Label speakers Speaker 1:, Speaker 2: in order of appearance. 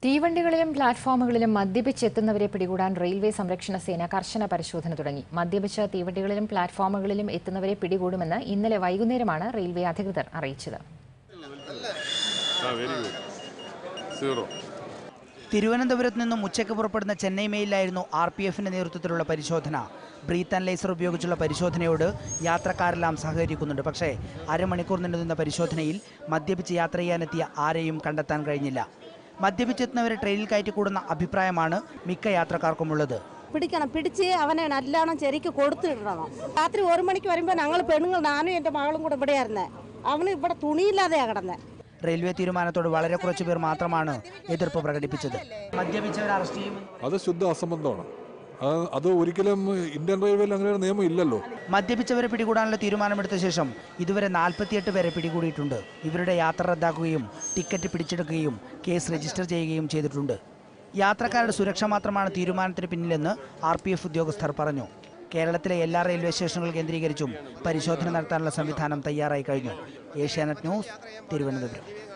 Speaker 1: തീവണ്ടികളിലും പ്ലാറ്റ്ഫോമുകളിലും മദ്യപിച്ചെത്തുന്നവരെ പിടികൂടാൻ റെയിൽവേ സംരക്ഷണ സേന കർശന പരിശോധന തുടങ്ങി മദ്യപിച്ച തീവണ്ടികളിലും പ്ലാറ്റ്ഫോമുകളിലും എത്തുന്നവരെ പിടികൂടുമെന്ന് ഇന്നലെ വൈകുന്നേരമാണ് റെയിൽവേ അധികൃതർ അറിയിച്ചത്
Speaker 2: ആ വെരി ഗുഡ് സീറോ
Speaker 3: തിരുവനന്തപുരത്ത് നിന്നും ഉച്ചയ്ക്ക് പുറപ്പെടുന്ന ചെന്നൈ മെയിലായിരുന്നു ആർ പി എഫിന്റെ നേതൃത്വത്തിലുള്ള പരിശോധന ബ്രീത്ത് ആൻഡ് ലേസർ ഉപയോഗിച്ചുള്ള പരിശോധനയോട് യാത്രക്കാരെല്ലാം സഹകരിക്കുന്നുണ്ട് പക്ഷേ അരമണിക്കൂർ നീണ്ടുനിന്ന പരിശോധനയിൽ മദ്യപിച്ച് യാത്ര ചെയ്യാനെത്തിയ ആരെയും കണ്ടെത്താൻ കഴിഞ്ഞില്ല മദ്യപിച്ചെത്തുന്നവരെ ട്രെയിനിൽ കയറ്റിക്കൂടുന്ന അഭിപ്രായമാണ് മിക്ക യാത്രക്കാർക്കുമുള്ളത്
Speaker 4: പിടിക്കണം പിടിച്ച് അവനെ നല്ലോണം ശരിക്ക് കൊടുത്തിടണം രാത്രി ഒരു മണിക്ക് വരുമ്പോൾ ഞങ്ങൾ പെണ്ണുങ്ങൾ ഞാനും എൻ്റെ മകളും കൂടെ ഇവിടെയായിരുന്നേ അവന് ഇവിടെ തുണിയില്ലാതെയാ കിടന്നേ
Speaker 3: റെയിൽവേ തീരുമാനത്തോട് വളരെ കുറച്ചു പേർ മാത്രമാണ് എതിർപ്പ് പ്രകടിപ്പിച്ചത് മദ്യപിച്ചവരെ അറസ്റ്റ് ചെയ്യുമെന്ന്
Speaker 2: അത് ശുദ്ധ അസംബന്ധമാണ് അത് അത് ഒരിക്കലും ഇന്ത്യൻ റെയിൽവേയിൽ അങ്ങനെ ഒരു നിയമം ഇല്ലല്ലോ
Speaker 3: മദ്യപിച്ചവരെ പിടികൂടാനുള്ള തീരുമാനമെടുത്ത ശേഷം ഇതുവരെ നാൽപ്പത്തിയെട്ട് പേരെ പിടികൂടിയിട്ടുണ്ട് ഇവരുടെ യാത്ര റദ്ദാക്കുകയും ടിക്കറ്റ് പിടിച്ചെടുക്കുകയും കേസ് രജിസ്റ്റർ ചെയ്യുകയും ചെയ്തിട്ടുണ്ട് യാത്രക്കാരുടെ സുരക്ഷ മാത്രമാണ് തീരുമാനത്തിന് പിന്നിലെന്ന് ആർ പി എഫ് ഉദ്യോഗസ്ഥർ പറഞ്ഞു കേരളത്തിലെ എല്ലാ റെയിൽവേ സ്റ്റേഷനുകൾ കേന്ദ്രീകരിച്ചും പരിശോധന നടത്താനുള്ള സംവിധാനം തയ്യാറായി കഴിഞ്ഞു ഏഷ്യാനെറ്റ് ന്യൂസ് തിരുവനന്തപുരം